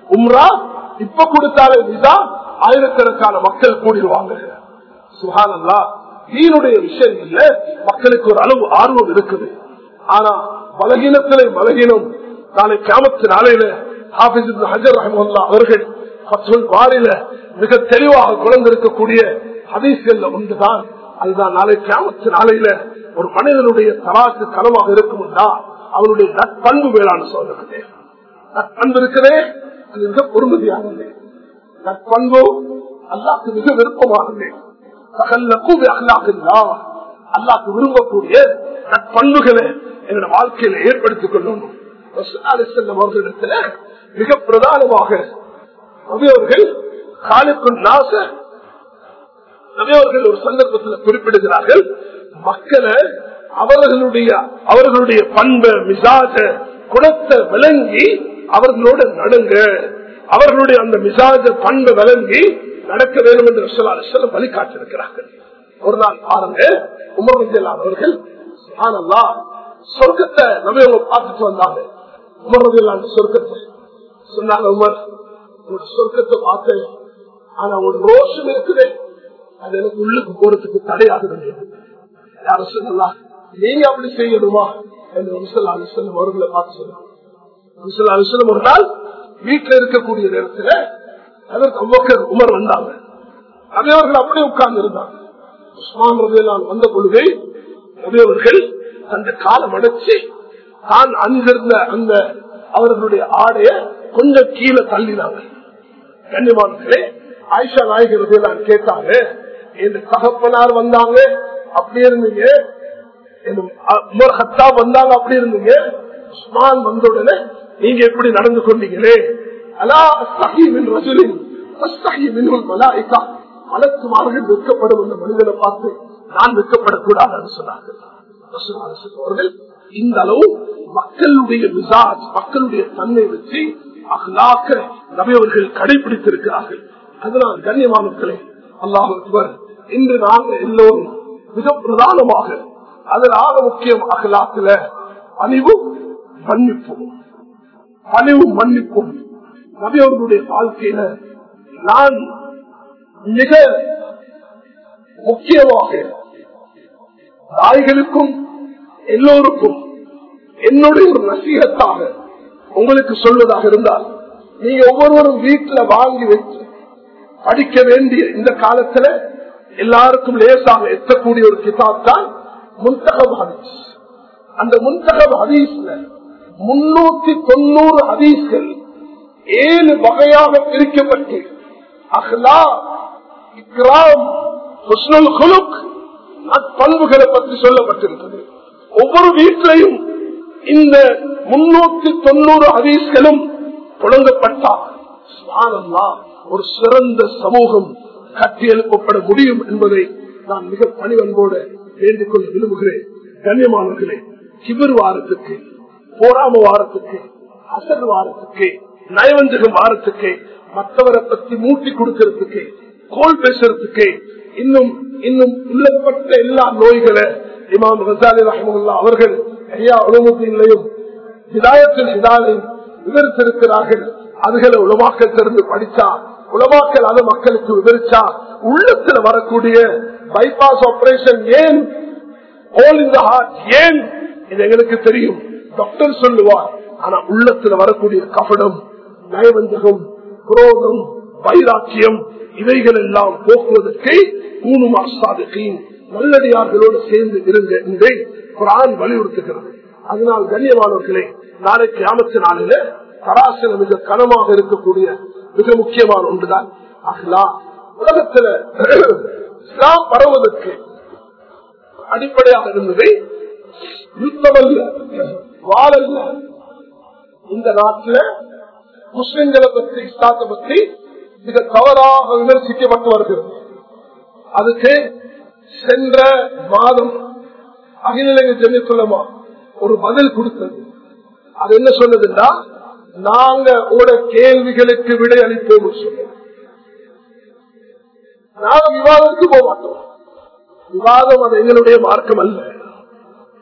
உம்ரா இப்ப கொடுத்தாலே விசா ஆயிரக்கணக்கான மக்கள் கூடிடுவாங்க சுகானல்லா தீனுடைய விஷயம் இல்ல மக்களுக்கு ஒரு அளவு ஆர்வம் இருக்குது ஆனா பலகீனத்திலே பலகீனம் நாளை கிராமத்து நாளையில ஹாபிஸ் ஹஜர் ரஹமுல்லா அவர்கள் பத்துல் வாரில மிக தெளிவாக குழந்திருக்கக்கூடிய ஹதீஸ்கள்ல ஒன்றுதான் அதுதான் நாளை கிராமத்து நாளையில ஒரு மனிதனுடைய தராசு கனவாக இருக்கும்னா அவனுடைய நட்பண்பு வேளாண் சொல்றது நட்பண்பு இருக்கிறே அது மிக பொறுமதியானது நட்பண்பு அல்லாக்கு மிக விருப்பமானது சகல்லக்கும் அல்லாக்குல்லா அல்லாக்கு விரும்பக்கூடிய நட்பண்புகளை என்னோட வாழ்க்கையில ஏற்படுத்திக் கொள்ளணும் அவர்களிடத்துல மிக பிரதானமாக நபியவர்கள் காலுக்கும் நாச நபியவர்கள் ஒரு சந்தர்ப்பத்தில் குறிப்பிடுகிறார்கள் மக்களை அவர்களுடைய அவர்களுடைய பண்பை மிசாஜ குணத்தை விளங்கி அவர்களோட நடுங்க அவர்களுடைய அந்த மிசாஜ பண்பை விளங்கி நடக்க வேண்டும் என்று சொல்ல வழிகாட்டிருக்கிறார்கள் ஒரு நாள் பாருங்க உமர் ரஜிலான் அவர்கள் ஆனல்லா சொர்க்கத்தை நம்ம பார்த்துட்டு வந்தாங்க உமர் ரஜிலான் சொர்க்கத்தை சொன்னாங்க உமர் ஒரு சொர்க்கத்தை பார்த்தேன் ஆனா ஒரு ரோஷம் இருக்குது அது எனக்கு உள்ளுக்கு போறதுக்கு தடையாகுது யார சொல்லலாம் நீங்க அப்படி செய்யணுமா என்று அலிசல்லம் அவர்களை பார்த்து சொல்லுவாங்க அலிசல்லம் ஒரு நாள் வீட்டுல இருக்கக்கூடிய நேரத்துல அதற்கு அவ்வக்கர் உமர் வந்தாங்க நபியவர்கள் அப்படியே உட்கார்ந்து இருந்தாங்க உஸ்மான் ரபியலான் வந்த பொழுது நபியவர்கள் அந்த காலம் அடைச்சு தான் அங்கிருந்த அந்த அவர்களுடைய ஆடைய கொஞ்சம் கீழே தள்ளினாங்க கண்ணியமானங்களே ஆயிஷா நாயகர் ரபியலான் கேட்டாங்க என் தகப்பனார் வந்தாங்க அப்படி இருந்தீங்க உமர் ஹத்தா வந்தாங்க அப்படி இருந்தீங்க உஸ்மான் வந்த உடனே நீங்க எப்படி நடந்து கொண்டீங்களே அலா அஸ்தகிமின் ரஜுலின் அஸ்தகிமின் மலாய்கா மலக்குமார்கள் வெட்கப்படும் அந்த மனிதனை பார்த்து நான் வெட்கப்படக்கூடாதுன்னு சொன்னார்கள் அவர்கள் இந்த அளவு மக்களுடைய மிசாஜ் மக்களுடைய தன்மை வச்சு அகலாக்க நபையவர்கள் கடைபிடித்திருக்கிறார்கள் அதனால் கண்ணியமானவர்களே அல்லாஹ் இன்று நாங்கள் எல்லோரும் மிக பிரதானமாக அதனால முக்கியம் அகலாத்துல பணிவும் மன்னிப்பும் பணிவும் மன்னிப்பும் நபியவர்களுடைய வாழ்க்கையில நான் மிக முக்கியமாக தாய்களுக்கும் எல்லோருக்கும் என்னுடைய ஒரு நசீகத்தாக உங்களுக்கு சொல்வதாக இருந்தால் நீங்க ஒவ்வொருவரும் வீட்டுல வாங்கி வச்சு படிக்க வேண்டிய இந்த காலத்துல எல்லாருக்கும் லேசாக எத்தக்கூடிய ஒரு கிதாப் தான் முன்தகப் ஹதீஸ் அந்த முன்தகப் ஹதீஸ்ல முன்னூத்தி தொண்ணூறு ஹதீஸ்கள் ஏழு வகையாக பிரிக்கப்பட்டு அஹ்லா இக்ராம் ஹுஸ்னுல் குலுக் நற்பண்புகளை பற்றி சொல்லப்பட்டிருக்கிறது ஒவ்வொரு வீட்டிலையும் இந்த முன்னூத்தி தொண்ணூறு ஹதீஸ்களும் தொடங்கப்பட்டால் ஒரு சிறந்த சமூகம் கட்டியெழுப்பப்பட முடியும் என்பதை நான் மிக பணிவன்போடு வேண்டிக் கொள்ள விரும்புகிறேன் கண்ணியமானவர்களே கிபர் வாரத்துக்கு போராம வாரத்துக்கு அசல் வாரத்துக்கு நயவஞ்சகம் வாரத்துக்கு மற்றவரை பத்தி மூட்டி கொடுக்கறதுக்கு கோல் பேசுறதுக்கு இன்னும் இன்னும் உள்ளப்பட்ட எல்லா நோய்களை இமாம் ரசாலி ரஹமுல்லா அவர்கள் ஐயா உலகத்திலையும் ஹிதாயத்தில் ஹிதாலையும் விவரித்திருக்கிறார்கள் அதுகளை உலமாக்கல் தெரிந்து படிச்சா உலமாக்கல் அதை மக்களுக்கு விவரிச்சா உள்ளத்துல வரக்கூடிய பைபாஸ் ஆபரேஷன் ஏன் ஹோல் இன் ஹார்ட் ஏன் இது எங்களுக்கு தெரியும் டாக்டர் சொல்லுவார் ஆனா உள்ளத்துல வரக்கூடிய கபடம் நயவஞ்சகம் குரோதம் வைராக்கியம் இவைகள் எல்லாம் போக்குவதற்கு ஊனுமா சாதகையும் நல்லடியார்களோடு சேர்ந்து இருங்க என்பதை குரான் வலியுறுத்துகிறது அதனால் கண்ணியமானவர்களே நாளைக்கு அமைச்ச நாளில தராசன மிக கனமாக இருக்கக்கூடிய மிக முக்கியமான ஒன்றுதான் அஹ்லா உலகத்துல இஸ்லாம் பரவுவதற்கு அடிப்படையாக இருந்ததை யுத்தமல்ல வாழல்ல இந்த நாட்டில் முஸ்லிம்களை பற்றி இஸ்லாத்தை பற்றி மிக தவறாக விமர்சிக்கப்பட்டு வருகிறது அதுக்கு சென்ற மாதம் அகில இலங்கை ஜெமிக்குள்ளமா ஒரு பதில் கொடுத்தது அது என்ன சொன்னதுன்னா நாங்க உங்களோட கேள்விகளுக்கு விடை அளிப்போம் சொன்னோம் நாங்க விவாதத்துக்கு போக மாட்டோம் விவாதம் அது எங்களுடைய மார்க்கம் அல்ல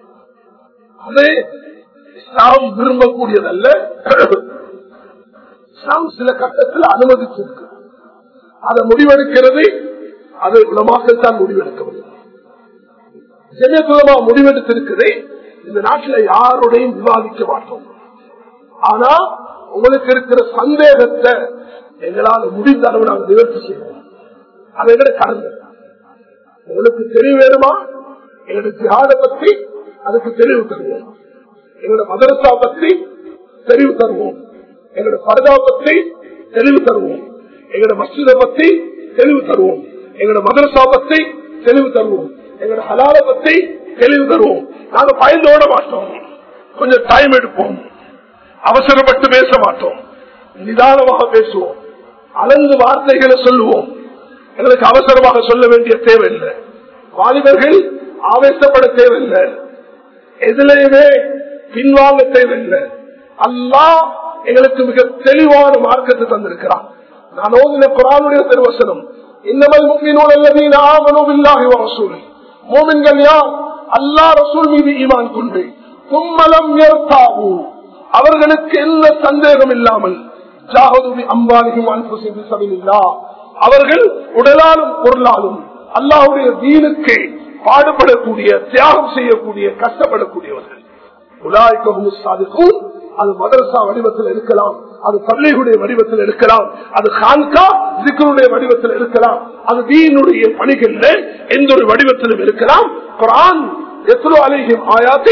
அது இஸ்லாம் விரும்பக்கூடியதல்ல இஸ்லாம் சில கட்டத்தில் அனுமதிச்சிருக்கு அதை முடிவெடுக்கிறது அது உலமாக்கள் தான் முடிவெடுக்க முடியும் ஜெயத்துலமா முடிவெடுத்திருக்குது இந்த நாட்டில் யாருடையும் விவாதிக்க மாட்டோம் ஆனா உங்களுக்கு இருக்கிற சந்தேகத்தை எங்களால் முடிந்த அளவு நாங்கள் நிவர்த்தி செய்வோம் அதை எங்களை கடந்து உங்களுக்கு தெரிய வேணுமா எங்களுடைய ஜிஹாத பத்தி அதுக்கு தெளிவு தருவோம் எங்களோட மதரசா பத்தி தெளிவு தருவோம் எங்களோட பரதா பத்தி தெளிவு தருவோம் எங்களோட மசித பத்தி தெளிவு தருவோம் எங்களோட மதரசா பத்தி தெளிவு தருவோம் எங்களோட ஹலால பத்தி தெளிவு தருவோம் நாங்க பயந்து ஓட மாட்டோம் கொஞ்சம் டைம் எடுப்போம் அவசரப்பட்டு பேச மாட்டோம் நிதானமாக பேசுவோம் அலந்து வார்த்தைகளை சொல்லுவோம் எங்களுக்கு அவசரமாக சொல்ல வேண்டிய தேவையில்லை வாலிபர்கள் ஆவேசப்பட தேவையில்லை எதிலையுமே பின்வாங்க தேவையில்லை அல்லா எங்களுக்கு மிக தெளிவான மார்க்கத்தை தந்திருக்கிறான் நான் ஓதின குரானுடைய திருவசனம் இன்னமல் முக்மினூன் அல்லதீன ஆமனு பில்லாஹி வ ரசூலி மூமின்கள் யார் அல்லாஹ் ரசூல் மீது ஈமான் கொண்டு கும்மலம் யர்தாவு அவர்களுக்கு எந்த சந்தேகம் இல்லாமல் ஜாஹதுபி அம்பாலிகும் அன்புசிபி சபிலில்லா அவர்கள் உடலாலும் பொருளாலும் அல்லாஹுடைய தீனுக்கு பாடுபடக்கூடிய தியாகம் செய்யக்கூடிய கஷ்டப்படக்கூடியவர்கள் உலாய்க்கும் சாதிக்கும் அது மதரசா வடிவத்தில் இருக்கலாம் அது பள்ளிகளுடைய வடிவத்தில் இருக்கலாம் அது ஹான்கா சிக்கருடைய வடிவத்தில் இருக்கலாம் அது தீனுடைய பணிகள்ல எந்த ஒரு வடிவத்திலும் இருக்கலாம் குரான் எத்தனோ அலையும் ஆயாத்தை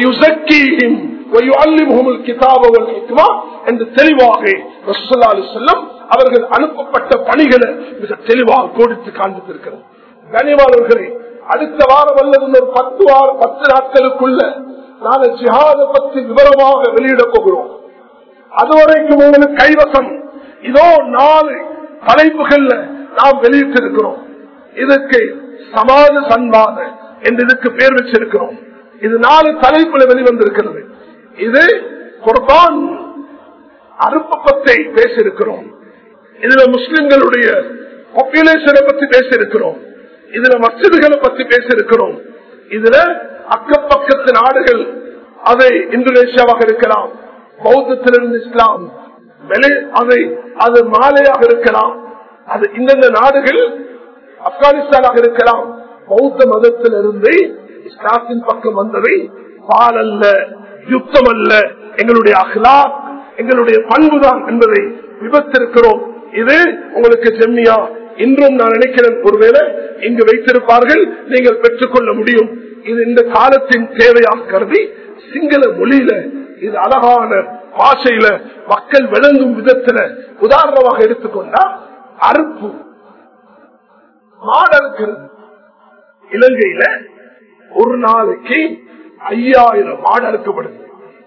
என்று தெளிவாக செல்லம் அவர்கள் அனுப்பப்பட்ட பணிகளை மிக தெளிவாக கோடித்து காண்பித்திருக்கிறது கனிவாளர்களே அடுத்த வாரம் அல்லது ஒரு பத்து வாரம் பத்து நாட்களுக்குள்ள நாங்கள் ஜிஹாத பற்றி விவரமாக வெளியிட போகிறோம் அதுவரைக்கும் உங்களுக்கு கைவசம் இதோ நாலு தலைப்புகள்ல நாம் வெளியிட்டிருக்கிறோம் இதுக்கு சமாத சன்மாத என்று இதுக்கு பேர் வச்சிருக்கிறோம் இது நாலு தலைப்புல வெளிவந்திருக்கிறது இது குர்பான் அறுப்ப பத்தை பேசியிருக்கிறோம் இதுல முஸ்லிம்களுடைய பாப்புலேஷனை பத்தி பேசியிருக்கிறோம் இதுல மசிதுகளை பத்தி பேசியிருக்கிறோம் இதுல அக்கப்பக்கத்து நாடுகள் அது இந்தோனேஷியாவாக இருக்கலாம் பௌத்தத்திலிருந்து இஸ்லாம் அதை அது மாலையாக இருக்கலாம் அது இந்தந்த நாடுகள் ஆப்கானிஸ்தானாக இருக்கலாம் பௌத்த மதத்திலிருந்து இஸ்லாத்தின் பக்கம் வந்தவை பால் அல்ல யுத்தம் அல்ல எங்களுடைய அஹ்லா எங்களுடைய பண்புதான் என்பதை விபத்திருக்கிறோம் இது உங்களுக்கு செம்மியா இன்றும் நான் நினைக்கிறேன் ஒருவேளை இங்கு வைத்திருப்பார்கள் நீங்கள் பெற்றுக்கொள்ள முடியும் இது இந்த காலத்தின் தேவையாக கருதி சிங்கள மொழியில இது அழகான பாஷையில மக்கள் விளங்கும் விதத்துல உதாரணமாக எடுத்துக்கொண்டா அறுப்பு மாடறுக்கிறது இலங்கையில ஒரு நாளைக்கு ஐயாயிரம் மாடு அறுக்கப்படுது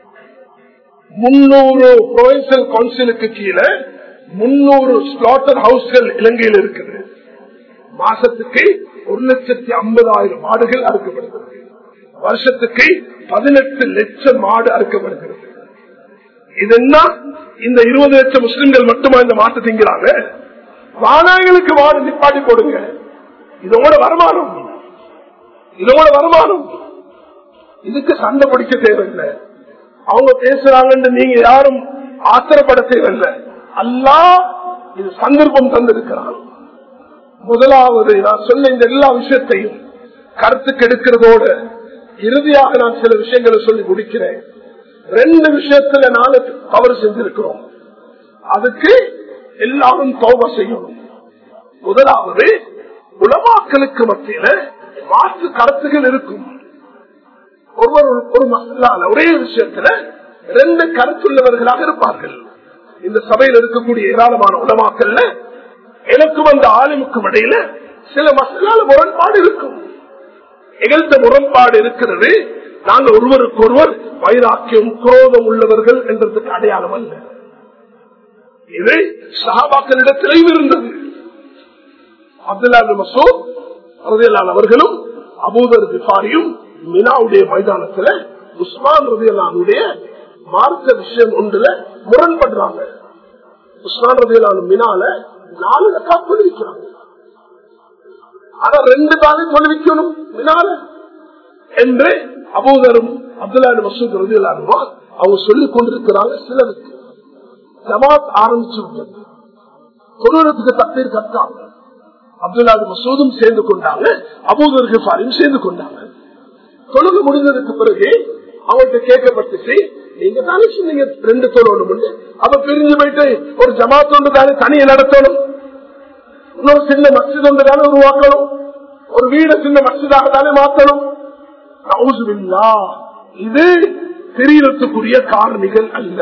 முன்னூறு புரோவின்சியல் கவுன்சிலுக்கு கீழே முன்னூறு ஸ்லாட்டர் ஹவுஸ்கள் இலங்கையில் இருக்குது மாசத்துக்கு ஒரு லட்சத்தி ஐம்பதாயிரம் மாடுகள் அறுக்கப்படுகிறது வருஷத்துக்கு பதினெட்டு லட்சம் மாடு அறுக்கப்படுகிறது இது என்ன இந்த இருபது லட்சம் முஸ்லிம்கள் மட்டுமா இந்த மாட்டு திங்கிறாங்க வானாய்களுக்கு மாடு நிப்பாட்டி போடுங்க இதோட வருமானம் இதோட வருமானம் இதுக்கு சண்டை பிடிக்க தேவையில்லை அவங்க பேசுறாங்கன்னு நீங்க யாரும் ஆத்திரப்பட தேவையில்லை அல்லா இது சந்தர்ப்பம் தந்திருக்கிறான் முதலாவது நான் சொன்ன இந்த எல்லா விஷயத்தையும் கருத்துக்கு எடுக்கிறதோட இறுதியாக நான் சில விஷயங்களை சொல்லி முடிக்கிறேன் ரெண்டு விஷயத்துல நாலு தவறு செஞ்சிருக்கிறோம் அதுக்கு எல்லாரும் தோப செய்யணும் முதலாவது உலமாக்களுக்கு மத்தியில மாற்று கருத்துகள் இருக்கும் ஒருவர் ஒரு மசால ஒரே விஷயத்துல ரெண்டு கருத்துள்ளவர்களாக இருப்பார்கள் இந்த சபையில் இருக்கக்கூடிய ஏராளமான உலமாக்கல்ல எனக்கும் அந்த ஆளுமுக்கும் இடையில சில மசால முரண்பாடு இருக்கும் எங்கள்கிட்ட முரண்பாடு இருக்கிறது நாங்க ஒருவருக்கு ஒருவர் வைராக்கியம் குரோதம் உள்ளவர்கள் என்றதுக்கு அடையாளம் அல்ல இது சஹாபாக்களிடத்திலையும் இருந்தது அப்துல்லா மசூத் ரதியல்லான் அவர்களும் அபூதர் பிபாரியும் மினாவுடைய மைதானத்துல உஸ்மான் ரதியல்லானுடைய மார்க்க விஷயம் ஒன்றுல முரண்படுறாங்க உஸ்மான் ரதியல்லானு மினால நாலு ரக்கா தொழுவிக்கிறாங்க ஆனா ரெண்டு தானே தொழுவிக்கணும் மினால என்று அபூதரும் அப்துல்லா மசூத் ரதியல்லானுமா அவங்க சொல்லிக் கொண்டிருக்கிறாங்க சிலருக்கு ஜமாத் ஆரம்பிச்சு விட்டது தொழுவதற்கு தப்பீர் கத்தாங்க அப்துல்லா மசூதும் சேர்ந்து கொண்டாங்க அபூதர் கிஃபாரியும் சேர்ந்து கொண்டாங்க தொழுகு முடிந்ததுக்கு பிறகு அவங்கள்ட்ட கேட்கப்பட்டுச்சு நீங்க தானே சொன்னீங்க ரெண்டு தொழில் அவ பிரிஞ்சு போயிட்டு ஒரு ஜமாத் ஒன்று தானே தனியை நடத்தணும் இன்னொரு சின்ன மசித் ஒன்று தானே உருவாக்கணும் ஒரு வீட சின்ன மசிதாக தானே மாத்தணும் நவுசுபில்லா. இது தெரியறதுக்குரிய காரணிகள் அல்ல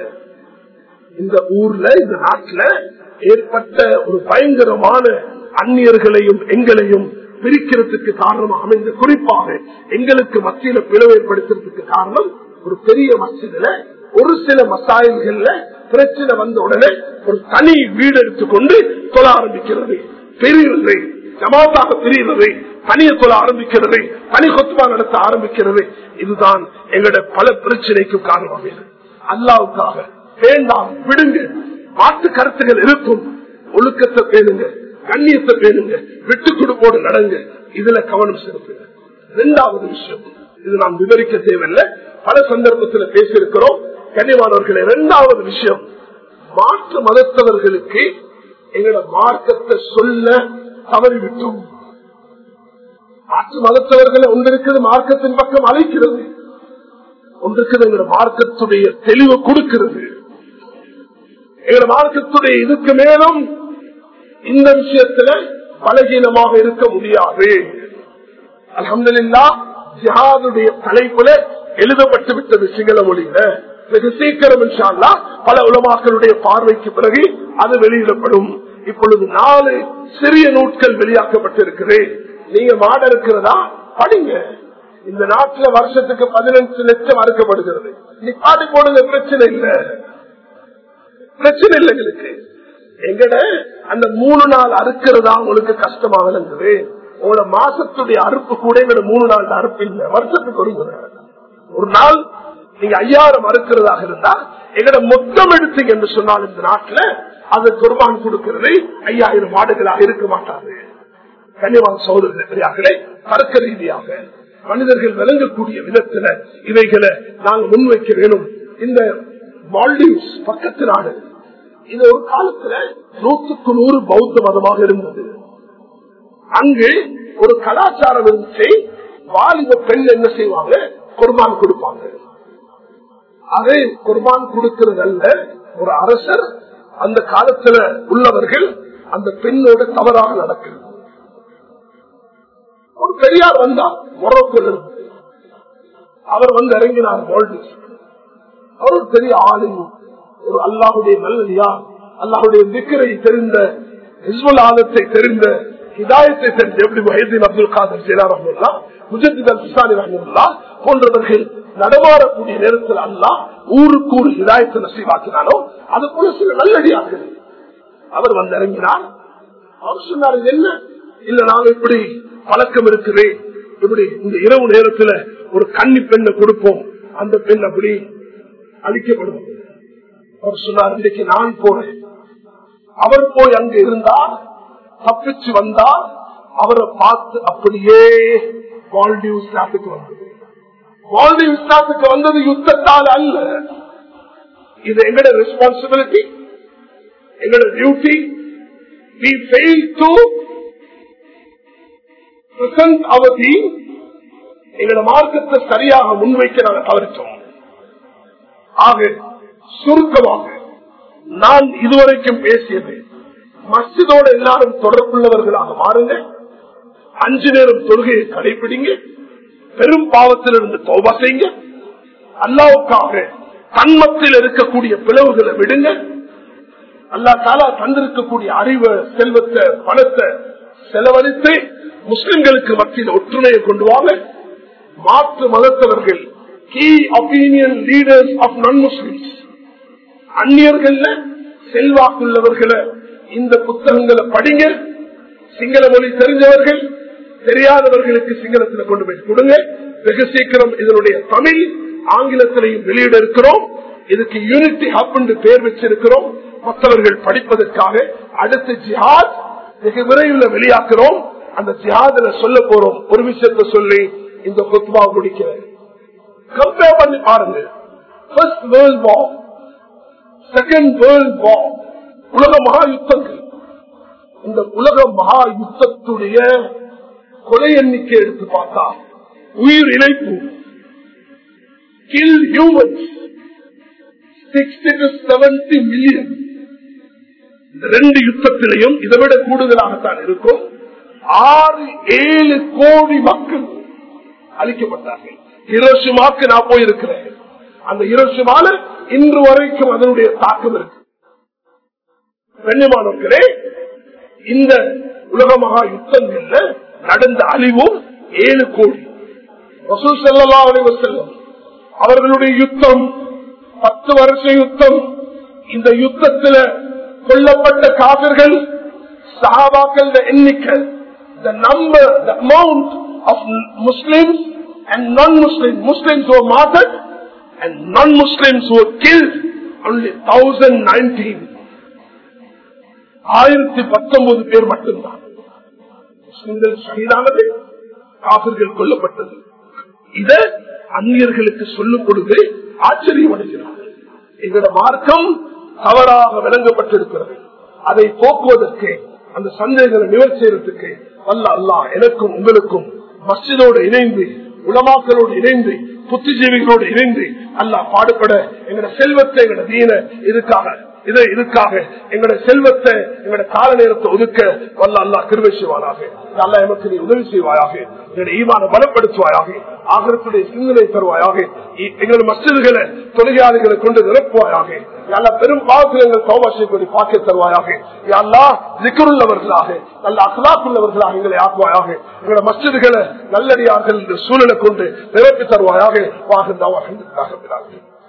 இந்த ஊர்ல இந்த நாட்டுல ஏற்பட்ட ஒரு பயங்கரமான அந்நியர்களையும் எங்களையும் பிரிக்கிறதுக்கு காரணம் அமைந்த குறிப்பாக எங்களுக்கு மத்தியில பிளவு ஏற்படுத்துறதுக்கு காரணம் ஒரு பெரிய மசிதில ஒரு சில மசாயல்கள்ல பிரச்சனை வந்த உடனே ஒரு தனி வீடு எடுத்துக்கொண்டு தொழ ஆரம்பிக்கிறது பெரியது ஜமாத்தாக பிரிகிறது தனிய தொழ ஆரம்பிக்கிறது தனி கொத்துமா நடத்த ஆரம்பிக்கிறது இதுதான் எங்களுடைய பல பிரச்சனைக்கு காரணமாக அல்லாவுக்காக வேண்டாம் விடுங்க மாற்று கருத்துகள் இருக்கும் ஒழுக்கத்தை பேணுங்க கண்ணியத்தை பேணுங்க விட்டு கொடுப்போடு நடங்க இதுல கவனம் செலுத்துங்க இரண்டாவது விஷயம் இது நாம் விவரிக்க தேவையில்லை பல சந்தர்ப்பத்தில் பேசியிருக்கிறோம் கண்ணியமானவர்களே இரண்டாவது விஷயம் மாற்று மதத்தவர்களுக்கு எங்களோட மார்க்கத்தை சொல்ல தவறிவிட்டோம் மாற்று மதத்தவர்களை ஒன்றிருக்கிறது மார்க்கத்தின் பக்கம் அழைக்கிறது ஒன்றுக்கு எங்களோட மார்க்கத்துடைய தெளிவு கொடுக்கிறது எங்களோட மார்க்கத்துடைய இதுக்கு மேலும் இந்த விஷயத்துல பலகீனமாக இருக்க முடியாது அலமதுல்லா ஜிஹாதுடைய தலைப்புல எழுதப்பட்டு விட்டது சிங்கள மொழியில வெகு சீக்கிரம் இன்ஷால்லா பல உலமாக்களுடைய பார்வைக்கு பிறகு அது வெளியிடப்படும் இப்பொழுது நாலு சிறிய நூட்கள் வெளியாக்கப்பட்டிருக்குது நீங்க மாட இருக்கிறதா படிங்க இந்த நாட்டுல வருஷத்துக்கு பதினஞ்சு லட்சம் அறுக்கப்படுகிறது நீ பாடி போடுங்க பிரச்சனை இல்லை பிரச்சனை இல்லை எங்களுக்கு எங்கட அந்த மூணு நாள் அறுக்கிறதா உங்களுக்கு கஷ்டமா விளங்குது உங்களோட மாசத்துடைய அறுப்பு கூட எங்களோட மூணு நாள் அறுப்பு இல்லை வருஷத்துக்கு ஒரு முறை ஒரு நாள் நீங்க ஐயாயிரம் அறுக்கிறதாக இருந்தா எங்கட மொத்தம் எடுத்தீங்க என்று சொன்னால் இந்த நாட்டுல அது குர்பான் கொடுக்கிறது ஐயாயிரம் ஆடுகளாக இருக்க மாட்டாது கன்னிவான் சகோதரர்களே தர்க்க ரீதியாக மனிதர்கள் விளங்கக்கூடிய விதத்துல இவைகளை நாங்கள் முன்வைக்க வேணும் இந்த மால்டீவ்ஸ் பக்கத்து நாடு இது ஒரு காலத்துல நூற்றுக்கு நூறு பௌத்த மதமாக இருந்தது அங்கு ஒரு கலாச்சாரம் இருந்துச்சு வாலிப பெண் என்ன செய்வாங்க குர்பான் கொடுப்பாங்க அது குர்பான் கொடுக்கிறது அல்ல ஒரு அரசர் அந்த காலத்துல உள்ளவர்கள் அந்த பெண்ணோட தவறாக நடக்கிறது ஒரு பெரியார் வந்தார் மொரோக்கில் இருந்து அவர் வந்து இறங்கினார் மால்டீவ்ஸ் அவர் ஒரு பெரிய ஆளும் ஒரு அல்லாஹுடைய நல்லதியா அல்லாஹுடைய திக்கரை தெரிந்த ஹிஸ்புல் ஆலத்தை தெரிந்த ஹிதாயத்தை தெரிந்த எப்படி வயதின் அப்துல் காதர் ஜெயலா ரஹமுல்லா முஜத்தித் அல் பிசானி ரஹமுல்லா போன்றவர்கள் நடமாடக்கூடிய நேரத்தில் அல்லா ஊருக்கு ஊர் ஹிதாயத்தை நசீவாக்கினானோ அது போல சில நல்லடியார்கள் அவர் வந்து இறங்கினார் அவர் சொன்னார் இது என்ன இல்ல நான் இப்படி பழக்கம் இருக்குது இப்படி இந்த இரவு நேரத்துல ஒரு கன்னி பெண்ணை கொடுப்போம் அந்த பெண் அப்படி அழிக்கப்படுவது அவர் சொன்னார் இன்றைக்கு நான் போறேன் அவர் போய் அங்க இருந்தார் தப்பிச்சு வந்தார் அவரை பார்த்து அப்படியே வால்டிவ் ஸ்டாத்துக்கு வந்தது வால்டிவ் ஸ்டாத்துக்கு வந்தது யுத்தத்தால் அல்ல இது எங்கட ரெஸ்பான்சிபிலிட்டி எங்கட duty we fail to present our deen எங்களோட மார்க்கத்தை சரியாக முன்வைக்க நாங்கள் தவறித்தோம் ஆக சுருக்கமாக நான் இதுவரைக்கும் பேசியது மஸ்ஜிதோட எல்லாரும் தொடர்புள்ளவர்களாக மாறுங்க அஞ்சு நேரம் தொழுகையை கடைபிடிங்க பெரும் பாவத்திலிருந்து தோபா செய்யுங்க அல்லாவுக்காக தன்மத்தில் இருக்கக்கூடிய பிளவுகளை விடுங்க அல்லா தாலா தந்திருக்கக்கூடிய அறிவை செல்வத்தை பணத்தை செலவழித்து முஸ்லிம்களுக்கு மத்தியில் ஒற்றுமையை கொண்டு வாங்க மாற்று மதத்தவர்கள் key opinion leaders of non Muslims அந்நியர்கள்ல செல்வாக்குள்ளவர்களை இந்த புத்தகங்களை படிங்க சிங்கள மொழி தெரிஞ்சவர்கள் தெரியாதவர்களுக்கு சிங்களத்தில் கொண்டு போய் கொடுங்க வெகு சீக்கிரம் இதனுடைய தமிழ் ஆங்கிலத்திலையும் வெளியிட இருக்கிறோம் இதுக்கு யூனிட்டி ஹப் என்று பேர் வச்சிருக்கிறோம் மற்றவர்கள் படிப்பதற்காக அடுத்த ஜிஹாத் மிக விரைவில் வெளியாக்குறோம் அந்த ஜிஹாதுல சொல்ல போறோம் ஒரு விஷயத்தை சொல்லி இந்த கொத்மா முடிக்கிறேன் கம்பேர் பண்ணி பாருங்க first world war second world war உலக மகா யுத்தங்கள் இந்த உலக மகா யுத்தத்துடைய கொலை எண்ணிக்கை எடுத்து பார்த்தா உயிர் இணைப்பு kill humans sixty to seventy million இந்த ரெண்டு யுத்தத்திலையும் இதை விட கூடுதலாகத்தான் இருக்கும் ஆறு ஏழு கோடி மக்கள் அழிக்கப்பட்டார்கள் ஹிரோஷிமாக்கு நான் போயிருக்கிறேன் அந்த ஹிரோஷிமால இன்று வரைக்கும் அதனுடைய தாக்கம் இருக்கு கண்ணியமானவர்களே இந்த உலக மகா யுத்தங்கள்ல நடந்த அழிவும் ஏழு கோடி வசூல் செல்லலாம் செல்லும் அவர்களுடைய யுத்தம் பத்து வருஷ யுத்தம் இந்த யுத்தத்தில் கொல்லப்பட்ட காவிர்கள் சஹாபாக்கள் எண்ணிக்கை the number the amount of muslims and non-muslims muslims who were martyred and non-muslims who were killed only 1019 ஆயிரத்தி பத்தொன்பது பேர் மட்டும்தான் முஸ்லிம்கள் ஷஹீதானது காபிர்கள் கொல்லப்பட்டது இத அந்நியர்களுக்கு சொல்லும் பொழுது ஆச்சரியம் அடைகிறார்கள் எங்களோட மார்க்கம் தவறாக விளங்கப்பட்டிருக்கிறது அதை போக்குவதற்கு அந்த சந்தேகங்களை நிவர்த்தி செய்யறதுக்கு அல்ல அல்லா எனக்கும் உங்களுக்கும் மஸ்ஜிதோடு இணைந்து உலமாக்களோடு இணைந்து புத்திஜீவிகளோடு இணைந்து அல்லா பாடுபட எங்களோட செல்வத்தை எங்களோட தீன இதுக்காக இது இதுக்காக எங்களோட செல்வத்தை எங்களோட கால நேரத்தை ஒதுக்க வல்ல அல்லா கிருவை செய்வாராக அல்லா எமக்கு நீ உதவி செய்வாயாக எங்களுடைய ஈமான பலப்படுத்துவாயாக ஆகரத்துடைய சிந்தனை தருவாயாக எங்களோட மசிதுகளை தொழிலாளிகளை கொண்டு நிரப்புவாயாக நல்ல பெரும் பாவத்தில் எங்கள் சௌபாஷை கொண்டு பாக்கிய தருவாயாக எல்லா திக்கருள்ளவர்களாக நல்ல அகலாக்குள்ளவர்களாக எங்களை ஆக்குவாயாக எங்களோட மசிதுகளை நல்லடியார்கள் சூழலை கொண்டு நிரப்பி தருவாயாக வாகந்தாவாக